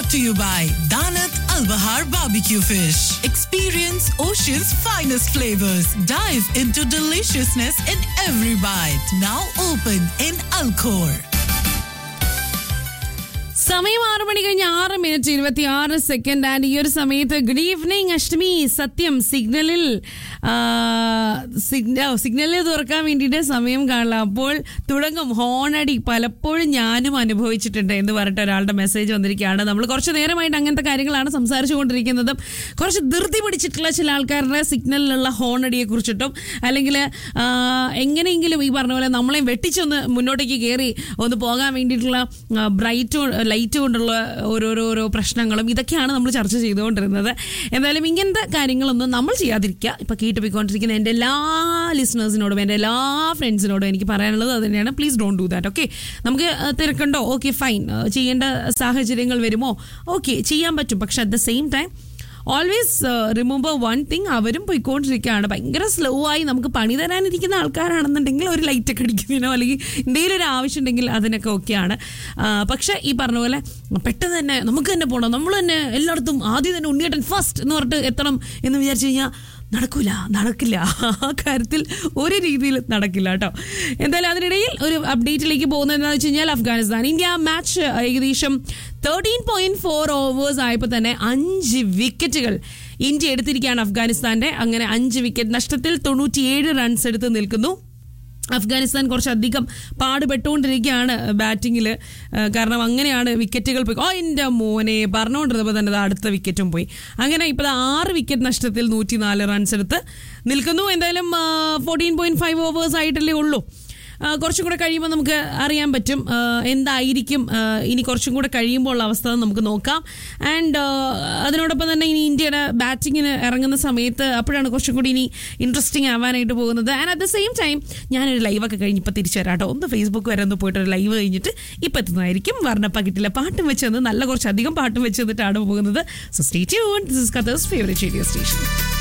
brought to you by Danat Al Bahar Barbecue Fish. Experience Ocean's finest flavors. Dive into deliciousness in every bite. Now open in Alcor. സമയം ആറ് മണി കഴിഞ്ഞ് ആറ് minute ഇരുപത്തി ആറ് second and ഈ ഒരു സമയത്ത് ഗുഡ് ഈവനിങ് അഷ്ടമി സത്യം സിഗ്നലിൽ ആ, സിഗ്ന- ഓ, സിഗ്നലിൽ തുറക്കാൻ വേണ്ടിയിട്ട് സമയം കാണില്ല അപ്പോൾ തുടങ്ങും ഹോണടി പലപ്പോഴും ഞാനും അനുഭവിച്ചിട്ടുണ്ട് എന്ന് പറഞ്ഞിട്ട് ഒരാളുടെ മെസ്സേജ് വന്നിരിക്കുകയാണ് നമ്മൾ കുറച്ച് നേരമായിട്ട് അങ്ങനത്തെ കാര്യങ്ങളാണ് സംസാരിച്ചുകൊണ്ടിരിക്കുന്നതും കുറച്ച് ധൃതി പിടിച്ചിട്ടുള്ള ചില ആൾക്കാരുടെ സിഗ്നലിലുള്ള ഹോണടിയെ കുറിച്ചിട്ടും അല്ലെങ്കിൽ എങ്ങനെയെങ്കിലും ഈ പറഞ്ഞ പോലെ നമ്മളെ വെട്ടിച്ചൊന്ന് മുന്നോട്ടേക്ക് കയറി ഒന്ന് പോകാൻ വേണ്ടിയിട്ടുള്ള ബ്രൈറ്റ് ലൈറ്റ് കൊണ്ടുള്ള ഓരോരോ ഓരോ പ്രശ്നങ്ങളും ഇതൊക്കെയാണ് നമ്മൾ ചർച്ച ചെയ്തുകൊണ്ടിരുന്നത് എന്തായാലും ഇങ്ങനത്തെ കാര്യങ്ങളൊന്നും നമ്മൾ ചെയ്യാതിരിക്കുക ഇപ്പൊ കേട്ടുപോയിക്കൊണ്ടിരിക്കുന്ന എൻ്റെ എല്ലാ ലിസണേഴ്സിനോടും എൻ്റെ എല്ലാ ഫ്രണ്ട്സിനോടും എനിക്ക് പറയാനുള്ളത് അത് തന്നെയാണ് please don't do that okay നമുക്ക് ആ, തിരക്കുണ്ടോ ഓക്കെ ഫൈൻ ചെയ്യേണ്ട സാഹചര്യങ്ങൾ വരുമോ ഓക്കെ ചെയ്യാൻ പറ്റും പക്ഷെ at the same time always remember one thing അവരും പോയിക്കൊണ്ടിരിക്കുകയാണ് ഭയങ്കര സ്ലോ ആയി നമുക്ക് പണി തരാനിരിക്കുന്ന ആൾക്കാരാണെന്നുണ്ടെങ്കിൽ ഒരു ലൈറ്റ് ഒക്കെ അടിക്കുന്നതിനോ അല്ലെങ്കിൽ എന്തെങ്കിലും ഒരു ആവശ്യം ഉണ്ടെങ്കിൽ അതിനൊക്കെ ഓക്കെയാണ് പക്ഷെ ഈ പറഞ്ഞ പോലെ പെട്ടെന്ന് തന്നെ നമുക്ക് തന്നെ പോകണം നമ്മൾ തന്നെ എല്ലായിടത്തും ആദ്യം തന്നെ ഉണ്ണിയേട്ടൻ ഫസ്റ്റ് എന്ന് പറഞ്ഞിട്ട് എത്തണം എന്ന് വിചാരിച്ചു കഴിഞ്ഞാൽ നടക്കൂല നടക്കില്ല ആ കാര്യത്തിൽ ഒരു രീതിയിൽ നടക്കില്ല കേട്ടോ എന്തായാലും അതിനിടയിൽ ഒരു അപ്ഡേറ്റിലേക്ക് പോകുന്നത് എന്താണെന്ന് വെച്ച് കഴിഞ്ഞാൽ അഫ്ഗാനിസ്ഥാൻ ഇന്ത്യ മാച്ച് ഏകദേശം തേർട്ടീൻ പോയിന്റ് ഫോർ ഓവേഴ്സ് ആയപ്പോൾ തന്നെ അഞ്ച് വിക്കറ്റുകൾ ഇന്ത്യ എടുത്തിരിക്കുകയാണ് അഫ്ഗാനിസ്ഥാന്റെ അങ്ങനെ അഞ്ച് വിക്കറ്റ് നഷ്ടത്തിൽ തൊണ്ണൂറ്റിയേഴ് റൺസ് എടുത്ത് നിൽക്കുന്നു അഫ്ഗാനിസ്ഥാൻ കുറച്ചധികം പാടുപെട്ടുകൊണ്ടിരിക്കുകയാണ് ബാറ്റിങ്ങിൽ കാരണം അങ്ങനെയാണ് വിക്കറ്റുകൾ പോയി ഓ എൻ്റെ മോനെ പറഞ്ഞുകൊണ്ടിരുന്നപ്പോൾ തന്നെ ദാ അടുത്ത വിക്കറ്റും പോയി അങ്ങനെ ഇപ്പോൾ ആറ് വിക്കറ്റ് നഷ്ടത്തിൽ നൂറ്റി നാല് റൺസ് എടുത്ത് നിൽക്കുന്നു എന്തായാലും ഫോർട്ടീൻ പോയിന്റ് ഫൈവ് ഓവേഴ്സ് ആയിട്ടല്ലേ ഉള്ളൂ ആ, കുറച്ചും കൂടെ കഴിയുമ്പോൾ നമുക്ക് അറിയാൻ പറ്റും ആ, എന്തായിരിക്കും ആ, ഇനി കുറച്ചും കൂടെ കഴിയുമ്പോൾ ഉള്ള അവസ്ഥ എന്ന് നമുക്ക് നോക്കാം ആൻഡ് അതിനോടൊപ്പം തന്നെ ഇനി ഇന്ത്യയുടെ ബാറ്റിങ്ങിന് ഇറങ്ങുന്ന സമയത്ത് അപ്പോഴാണ് കുറച്ചും കൂടി ഇനി ഇൻട്രസ്റ്റിംഗ് ആവാനായിട്ട് പോകുന്നത് and at the same time ഞാനൊരു ലൈവൊക്കെ കഴിഞ്ഞ് ഇപ്പോൾ തിരിച്ചു വരാം കേട്ടോ ഒന്ന് ഫേസ്ബുക്ക് വരെ ഒന്ന് പോയിട്ട് ഒരു ലൈവ് കഴിഞ്ഞിട്ട് ഇപ്പം എത്തുന്നതായിരിക്കും വർണ്ണപ്പകിട്ടിലെ പാട്ടും വെച്ച് തന്ന് നല്ല കുറച്ചധികം പാട്ടും വെച്ച് തന്നിട്ടാണ് പോകുന്നത് so stay tune this is കത്തേഴ്സ് ഫേവറേറ്റ് റേഡിയോ സ്റ്റേഷൻ